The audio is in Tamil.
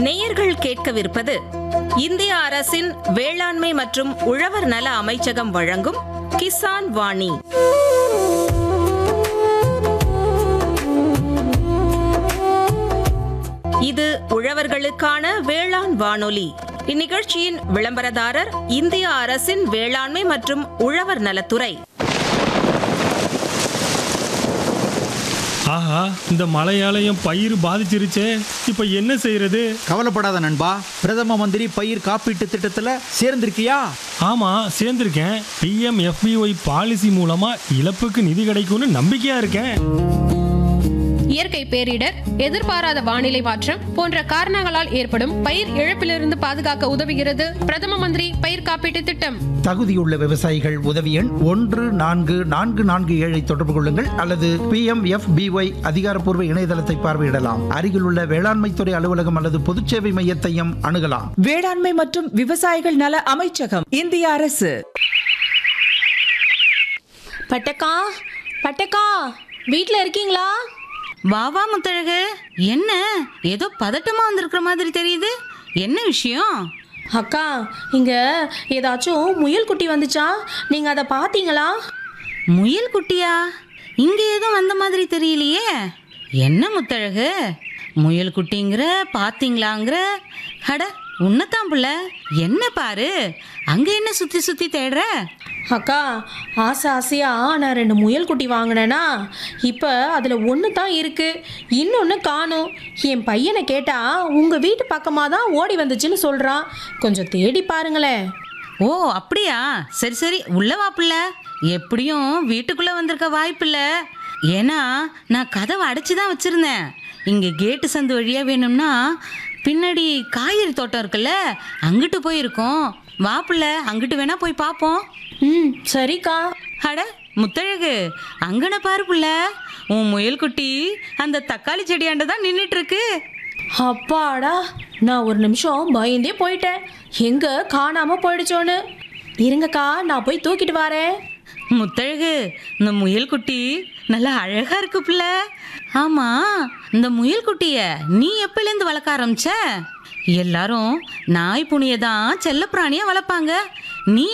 நேயர்கள் கேட்கவிருப்பது இந்திய அரசின் வேளாண்மை மற்றும் உழவர் நல அமைச்சகம் வழங்கும் கிசான் வாணி இது உழவர்களுக்கான வேளாண் வானொலி இந்நிகழ்ச்சியின் விளம்பரதாரர் இந்திய அரசின் வேளாண்மை மற்றும் உழவர் நலத்துறை ஆஹா இந்த மழையாலயம் பயிர் பாதிச்சிருச்சே இப்போ என்ன செய்யறது கவலைப்படாத நண்பா பிரதம மந்திரி பயிர் காப்பீட்டு திட்டத்துல சேர்ந்திருக்கியா ஆமா சேர்ந்திருக்கேன் பிஎம் எஃபிஒய் பாலிசி மூலமா இழப்புக்கு நிதி கிடைக்கும்னு நம்பிக்கையா இருக்கேன் இயற்கை பேரிடர் எதிர்பாராத வானிலை மாற்றம் போன்ற காரணங்களால் ஏற்படும் பயிர் இழப்பிலிருந்து பாதுகாக்க உதவுகிறது பிரதம மந்திரி பயிர் காப்பீட்டு திட்டம் தகுதியுள்ள விவசாயிகள் உதவி எண் ஒன்று நான்கு நான்கு நான்கு ஏழை தொடர்பு கொள்ளுங்கள் அல்லது பி எம் எஃப் பிஒய் அதிகாரப்பூர்வ இணையதளத்தை பார்வையிடலாம் அருகிலுள்ள வேளாண்மைத்துறை அலுவலகம் அல்லது பொதுச்சேவை மையத்தையும் அணுகலாம் வேளாண்மை மற்றும் விவசாயிகள் நல அமைச்சகம் இந்திய அரசு பட்டக்கா பட்டக்கா வீட்ல இருக்கீங்களா வா வா முத்தழகு என்ன ஏதோ பதட்டமா வந்திருக்கிற மாதிரி தெரியுது என்ன விஷயம் அக்கா இங்க ஏதாச்சும் முயல் குட்டி வந்துச்சா நீங்க அதை பாத்தீங்களா முயல் குட்டியா இங்க எதுவும் வந்த மாதிரி தெரியலையே என்ன முத்தழகு முயல் குட்டிங்கிற பாத்தீங்களாங்கிற அட உன்னதான் புள்ள என்ன பாரு அங்க என்ன சுத்தி சுத்தி தேடுற அக்கா ஆசை ஆசையா நான் ரெண்டு முயல் குட்டி வாங்கினேனா இப்போ அதில் ஒன்று தான் இருக்கு இன்னொன்று காணும் என் பையனை கேட்டா உங்க வீட்டு பக்கமாக தான் ஓடி வந்துச்சுன்னு சொல்றான் கொஞ்சம் தேடி பாருங்களேன் ஓ அப்படியா சரி சரி உள்ள வா புள்ள எப்படியும் வீட்டுக்குள்ள வந்திருக்க வாய்ப்பில்ல ஏன்னா நான் கதவை அடைச்சி தான் வச்சிருந்தேன் இங்க கேட்டு சந்து வழியா வேணும்னா பின்னாடி காய்கறி தோட்டம் இருக்குல்ல அங்கிட்டு போயிருக்கோம் வா புள்ள அங்கிட்டு வேணா போய் பார்ப்போம் ம் சரிக்கா அட முத்தழகு அங்கன பாரு புள்ள உன் முயல் குட்டி அந்த தக்காளி செடியாண்ட தான் நின்றுட்டு இருக்கு அப்பாடா நான் ஒரு நிமிஷம் பயந்தே போயிட்டேன் எங்க காணாம போயிடுச்சோன்னு இருங்கக்கா நான் போய் தூக்கிட்டு வரேன் முத்தழகு இந்த முயல் குட்டி நல்லா அழகா இருக்கு புள்ள ஆமா இந்த முயல் குட்டிய நீ எப்பலேருந்து வளர்க்க ஆரம்பிச்ச எல்லாரும் நாய் புனிய தான் செல்லப்பிராணியா வளர்ப்பாங்க நீ